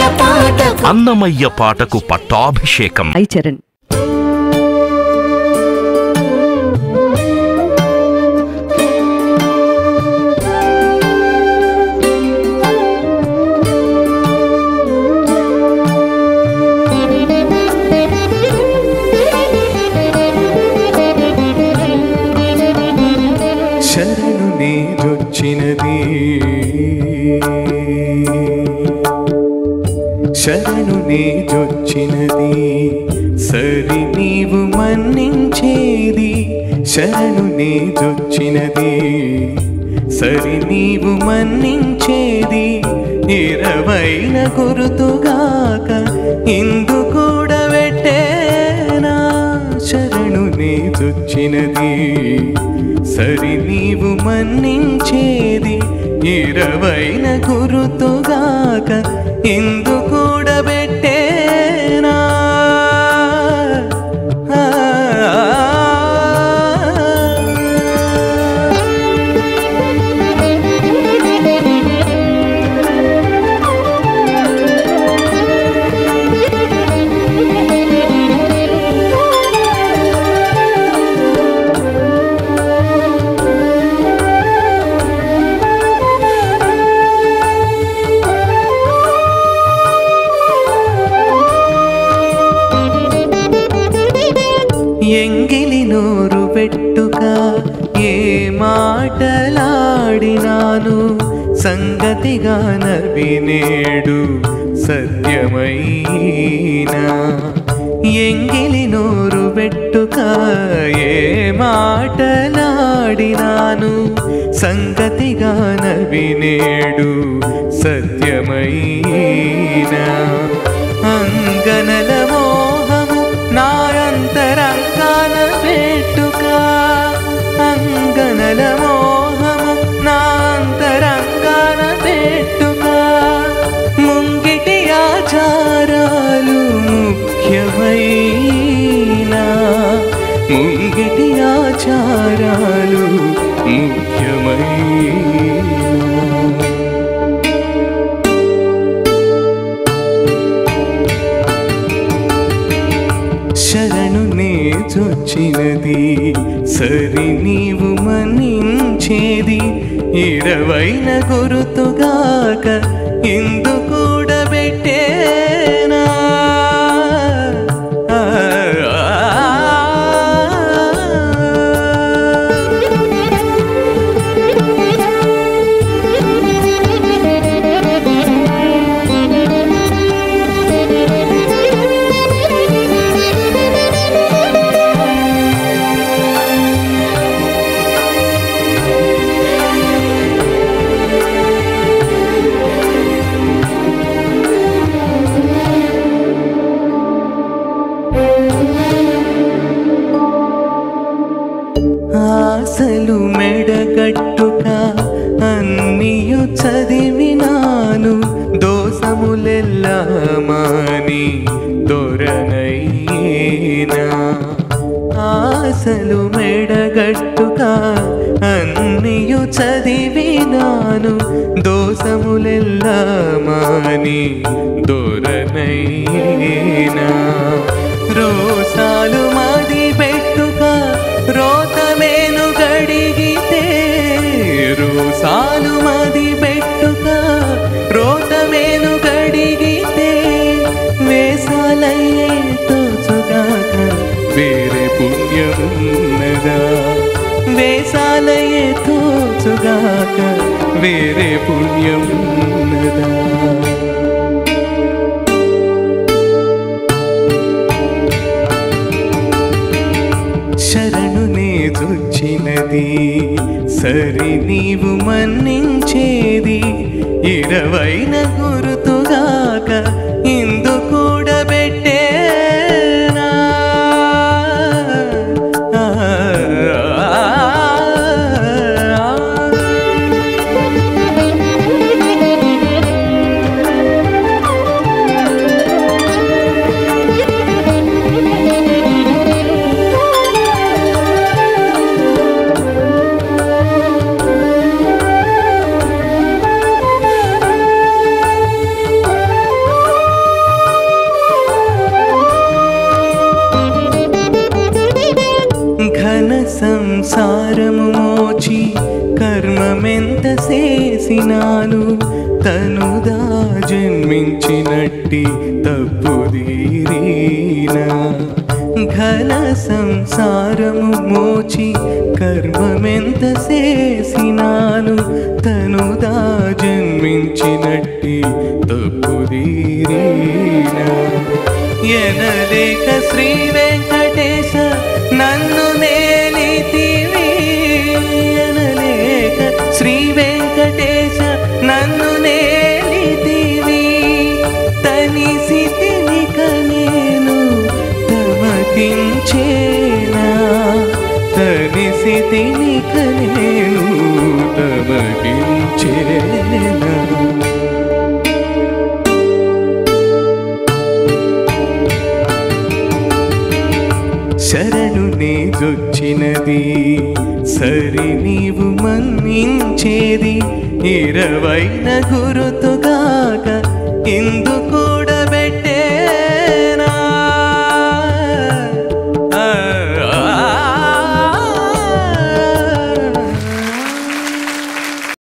పాటకు అన్నమయ్య పాటకు పట్టాభిషేకం ఐ చరణ్ శరణు నీదొచ్చినది శరణు నీదొచ్చినది సరి నీవు మన్నించేది శరణు నీదొచ్చినది సరి నీవు మన్నించేది ఇరవైన గురుతుగాక ఇందు కూడా పెట్టేనా శరణు నీదొచ్చినది సరి నీవు మన్నించేది ఇరవైన గురుతుగాక ఇందు కూడా పెట్టేనా ఎంగిలి నోరు పెట్టుక ఏ మాటలాడినాను సంగతిగా నవినేడు సత్యమైనా ఎంగిలి నోరు పెట్టుక ఏ మాటలాడినాను సంగతిగా నవినేడు సత్యమైనా అంగనల మోహము నాయంతరంగాన పెట్టుక అంగనల మోహము నాంతరంగాన పెట్టుక ముంగిటి ఆచారాలు ముఖ్యమైనా ముంగిటి ఆచారాలు ముఖ్యమైనా శరణు నేచొచ్చినది సరి నీవు మన్నించేది ఇరవైన గురుతుగాక ఇందు కూడా పెట్టేనా ఆ, ఆ, ఆ. ఆశలు మెడగట్టుక అన్నియు చదివినాను దోసములెల్లా మాని దొరనైనా ఆశలు మెడగట్టుక అన్నియు చదివినాను దోసములెల్లా మాని దొరనైనా రోసాలు మాది పెట్టుక రోతమేను గడిగితే రోసాలు మాది పెట్టుక రోతమేను గడిగితే వేసాలయ్యే తోచుగాక వేరే పుణ్యమున్నదా వేసాలయ్యే తోచుగాక వేరే పుణ్యమున్నదా శరణు నేదొచ్చినది సరి నీవు మన్నించేది ఇరవైన గురుతుగాక ఇందు కూడా పెట్టేనా ఆ, ఆ, ఆ. చేసినాను తనుదా జన్మించినట్టి తప్పు తీరీనా ఘన సంసారము మోచి కర్మమెంత చేసినాను తనుదా జన్మించినట్టి తప్పు తీరీనా ఎనలేక శ్రీ వెంకటేశ నన్ను నేలితివి ఎనలేక శ్రీ వెంకటేశ నన్ను నేలితివి తనిసి తినిక నేను తమకించేనా తనిసి తినిక నేను తమకించేనా శరణు నీదొచ్చినది సరి నీవు మన్నించేది ఇరవైన గురుతుగాక ఎందుకు